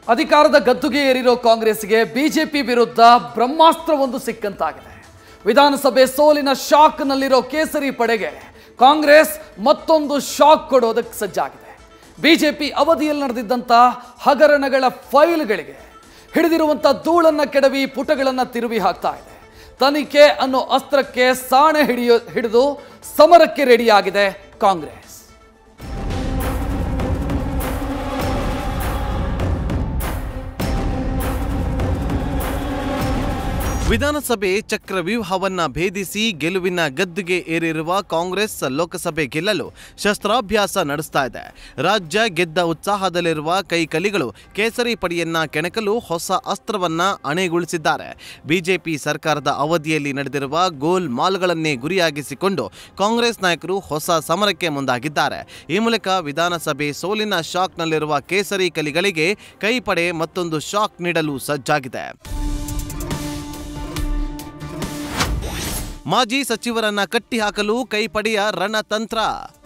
ಅಧಿಕಾರದ ಗದ್ದುಗೆ ಏರಿರೋ ಕಾಂಗ್ರೆಸ್ಗೆ ಬಿಜೆಪಿ ವಿರುದ್ಧ ಬ್ರಹ್ಮಾಸ್ತ್ರವೊಂದು ಸಿಕ್ಕಂತಾಗಿದೆ ವಿಧಾನಸಭೆ ಸೋಲಿನ ಶಾಕ್ನಲ್ಲಿರೋ ಕೇಸರಿ ಪಡೆಗೆ ಕಾಂಗ್ರೆಸ್ ಮತ್ತೊಂದು ಶಾಕ್ ಕೊಡೋದಕ್ಕೆ ಸಜ್ಜಾಗಿದೆ ಬಿಜೆಪಿ ಅವಧಿಯಲ್ಲಿ ನಡೆದಿದ್ದಂಥ ಹಗರಣಗಳ ಫೈಲ್ಗಳಿಗೆ ಹಿಡಿದಿರುವಂಥ ಧೂಳನ್ನ ಕೆಡವಿ ಪುಟಗಳನ್ನು ತಿರುವಿ ಹಾಕ್ತಾ ಇದೆ ತನಿಖೆ ಅನ್ನೋ ಅಸ್ತ್ರಕ್ಕೆ ಸಾಣೆ ಹಿಡಿಯೋ ಹಿಡಿದು ಸಮರಕ್ಕೆ ರೆಡಿಯಾಗಿದೆ ಕಾಂಗ್ರೆಸ್ ವಿಧಾನಸಭೆ ಚಕ್ರವ್ಯೂಹವನ್ನ ಭೇದಿಸಿ ಗೆಲುವಿನ ಗದ್ದುಗೆ ಏರಿರುವ ಕಾಂಗ್ರೆಸ್ ಲೋಕಸಭೆ ಗೆಲ್ಲಲು ಶಸ್ತ್ರಾಭ್ಯಾಸ ನಡೆಸ್ತಾ ಇದೆ ರಾಜ್ಯ ಗೆದ್ದ ಉತ್ಸಾಹದಲ್ಲಿರುವ ಕೈಕಲಿಗಳು ಕೇಸರಿ ಪಡಿಯನ್ನ ಕೆಣಕಲು ಹೊಸ ಅಸ್ತ್ರವನ್ನ ಅಣೆಗೊಳಿಸಿದ್ದಾರೆ ಬಿಜೆಪಿ ಸರ್ಕಾರದ ಅವಧಿಯಲ್ಲಿ ನಡೆದಿರುವ ಗೋಲ್ ಮಾಲ್ಗಳನ್ನೇ ಗುರಿಯಾಗಿಸಿಕೊಂಡು ಕಾಂಗ್ರೆಸ್ ನಾಯಕರು ಹೊಸ ಸಮರಕ್ಕೆ ಮುಂದಾಗಿದ್ದಾರೆ ಈ ಮೂಲಕ ವಿಧಾನಸಭೆ ಸೋಲಿನ ಶಾಕ್ನಲ್ಲಿರುವ ಕೇಸರಿ ಕಲಿಗಳಿಗೆ ಕೈಪಡೆ ಮತ್ತೊಂದು ಶಾಕ್ ನೀಡಲು ಸಜ್ಜಾಗಿದೆ ಮಾಜಿ ಸಚಿವರನ್ನ ಕಟ್ಟಿಹಾಕಲು ಕೈಪಡೆಯ ರಣತಂತ್ರ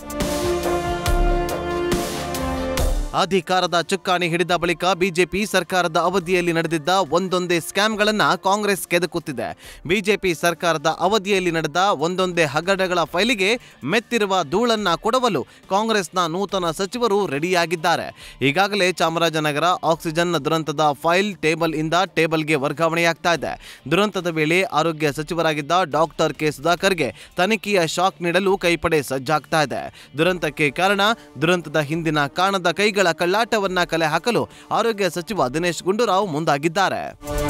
ಅಧಿಕಾರದ ಚುಕ್ಕಾಣಿ ಹಿಡಿದ ಬಳಿಕ ಬಿಜೆಪಿ ಸರ್ಕಾರದ ಅವಧಿಯಲ್ಲಿ ನಡೆದಿದ್ದ ಒಂದೊಂದೇ ಸ್ಕ್ಯಾಮ್ಗಳನ್ನ ಕಾಂಗ್ರೆಸ್ ಕೆದಕುತ್ತಿದೆ ಬಿಜೆಪಿ ಸರ್ಕಾರದ ಅವಧಿಯಲ್ಲಿ ನಡೆದ ಒಂದೊಂದೇ ಹಗರಣಗಳ ಫೈಲಿಗೆ ಮೆತ್ತಿರುವ ಧೂಳನ್ನ ಕೊಡವಲು ಕಾಂಗ್ರೆಸ್ನ ನೂತನ ಸಚಿವರು ರೆಡಿಯಾಗಿದ್ದಾರೆ ಈಗಾಗಲೇ ಚಾಮರಾಜನಗರ ಆಕ್ಸಿಜನ್ ದುರಂತದ ಫೈಲ್ ಟೇಬಲ್ ಇಂದ ಟೇಬಲ್ಗೆ ವರ್ಗಾವಣೆಯಾಗ್ತಾ ಇದೆ ದುರಂತದ ವೇಳೆ ಆರೋಗ್ಯ ಸಚಿವರಾಗಿದ್ದ ಡಾಕ್ಟರ್ ಕೆ ಸುಧಾಕರ್ಗೆ ತನಿಖೆಯ ಶಾಕ್ ನೀಡಲು ಕೈಪಡೆ ಸಜ್ಜಾಗ್ತಾ ಇದೆ ದುರಂತಕ್ಕೆ ಕಾರಣ ದುರಂತದ ಹಿಂದಿನ ಕಾಣದ ಕೈಗಳ ಕಳ್ಳಾಟವನ್ನ ಕಲೆ ಹಾಕಲು ಆರೋಗ್ಯ ಸಚಿವ ದಿನೇಶ್ ಗುಂಡೂರಾವ್ ಮುಂದಾಗಿದ್ದಾರೆ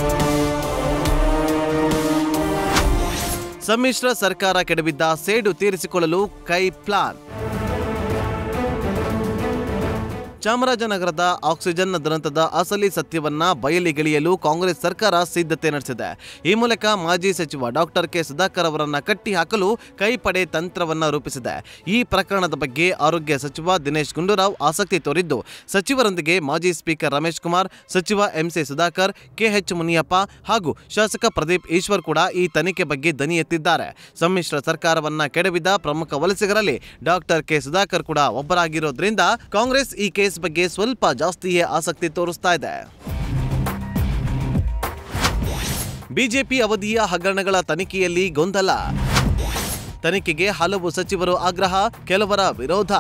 ಸಮ್ಮಿಶ್ರ ಸರ್ಕಾರ ಕೆಡವಿದ್ದ ಸೇಡು ತೀರಿಸಿಕೊಳ್ಳಲು ಕೈ ಪ್ಲಾನ್ ಚಾಮರಾಜನಗರದ ಆಕ್ಸಿಜನ್ ದುರಂತದ ಅಸಲಿ ಸತ್ಯವನ್ನ ಬಯಲಿಗೆಳೆಯಲು ಕಾಂಗ್ರೆಸ್ ಸರ್ಕಾರ ಸಿದ್ಧತೆ ನಡೆಸಿದೆ ಈ ಮೂಲಕ ಮಾಜಿ ಸಚಿವ ಡಾಕ್ಟರ್ ಕೆ ಸುಧಾಕರ್ ಅವರನ್ನ ಕಟ್ಟಿ ಹಾಕಲು ಕೈಪಡೆ ತಂತ್ರವನ್ನ ರೂಪಿಸಿದೆ ಈ ಪ್ರಕರಣದ ಬಗ್ಗೆ ಆರೋಗ್ಯ ಸಚಿವ ದಿನೇಶ್ ಗುಂಡೂರಾವ್ ಆಸಕ್ತಿ ತೋರಿದ್ದು ಸಚಿವರೊಂದಿಗೆ ಮಾಜಿ ಸ್ಪೀಕರ್ ರಮೇಶ್ ಕುಮಾರ್ ಸಚಿವ ಎಂಸಿ ಸುಧಾಕರ್ ಕೆಎಚ್ ಮುನಿಯಪ್ಪ ಹಾಗೂ ಶಾಸಕ ಪ್ರದೀಪ್ ಈಶ್ವರ್ ಕೂಡ ಈ ತನಿಖೆ ಬಗ್ಗೆ ದನಿ ಎತ್ತಿದ್ದಾರೆ ಸಮ್ಮಿಶ್ರ ಸರ್ಕಾರವನ್ನ ಕೆಡವಿದ ಪ್ರಮುಖ ವಲಸಿಗರಲ್ಲಿ ಡಾಕ್ಟರ್ ಕೆ ಸುಧಾಕರ್ ಕೂಡ ಒಬ್ಬರಾಗಿರೋದ್ರಿಂದ ಕಾಂಗ್ರೆಸ್ ಈ ಕೇಸ್ ಬಗ್ಗೆ ಸ್ವಲ್ಪ ಜಾಸ್ತಿಯೇ ಆಸಕ್ತಿ ತೋರಿಸ್ತಾ ಇದೆ ಬಿಜೆಪಿ ಅವಧಿಯ ಹಗರಣಗಳ ತನಿಖೆಯಲ್ಲಿ ಗೊಂದಲ ತನಿಖೆಗೆ ಹಲವು ಸಚಿವರು ಆಗ್ರಹ ಕೆಲವರ ವಿರೋಧ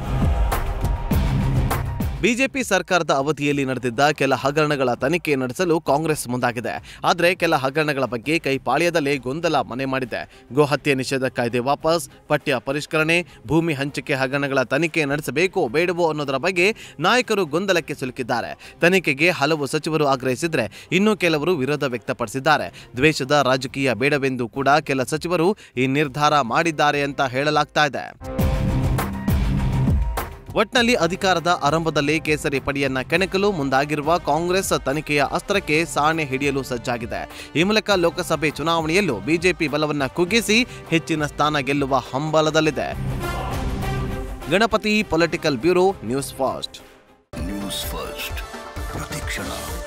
ಬಿಜೆಪಿ ಸರ್ಕಾರದ ಅವಧಿಯಲ್ಲಿ ನಡೆದಿದ್ದ ಕೆಲ ಹಗರಣಗಳ ತನಿಖೆ ನಡೆಸಲು ಕಾಂಗ್ರೆಸ್ ಮುಂದಾಗಿದೆ ಆದರೆ ಕೆಲ ಹಗರಣಗಳ ಬಗ್ಗೆ ಕೈಪಾಳ್ಯದಲ್ಲೇ ಗೊಂದಲ ಮನೆ ಮಾಡಿದೆ ಗೋಹತ್ಯೆ ನಿಷೇಧ ಕಾಯ್ದೆ ವಾಪಸ್ ಪಠ್ಯ ಪರಿಷ್ಕರಣೆ ಭೂಮಿ ಹಂಚಿಕೆ ಹಗರಣಗಳ ತನಿಖೆ ನಡೆಸಬೇಕೋ ಬೇಡವೋ ಅನ್ನೋದರ ಬಗ್ಗೆ ನಾಯಕರು ಗೊಂದಲಕ್ಕೆ ಸಿಲುಕಿದ್ದಾರೆ ತನಿಖೆಗೆ ಹಲವು ಸಚಿವರು ಆಗ್ರಹಿಸಿದ್ರೆ ಇನ್ನು ಕೆಲವರು ವಿರೋಧ ವ್ಯಕ್ತಪಡಿಸಿದ್ದಾರೆ ದ್ವೇಷದ ರಾಜಕೀಯ ಬೇಡವೆಂದು ಕೂಡ ಕೆಲ ಸಚಿವರು ಈ ನಿರ್ಧಾರ ಮಾಡಿದ್ದಾರೆ ಅಂತ ಹೇಳಲಾಗ್ತಾ ಇದೆ ಒಟ್ನಲ್ಲಿ ಅಧಿಕಾರದ ಆರಂಭದಲ್ಲೇ ಕೇಸರಿ ಪಡಿಯನ್ನ ಕೆಣಕಲು ಮುಂದಾಗಿರುವ ಕಾಂಗ್ರೆಸ್ ತನಿಖೆಯ ಅಸ್ತ್ರಕ್ಕೆ ಸಾಣೆ ಹಿಡಿಯಲು ಸಜ್ಜಾಗಿದೆ ಈ ಮೂಲಕ ಲೋಕಸಭೆ ಚುನಾವಣೆಯಲ್ಲೂ ಬಿಜೆಪಿ ಬಲವನ್ನ ಕುಗ್ಗಿಸಿ ಹೆಚ್ಚಿನ ಸ್ಥಾನ ಗೆಲ್ಲುವ ಹಂಬಲದಲ್ಲಿದೆ Ganapati political bureau news fast news first ಪ್ರತಿಕ್ಷಣ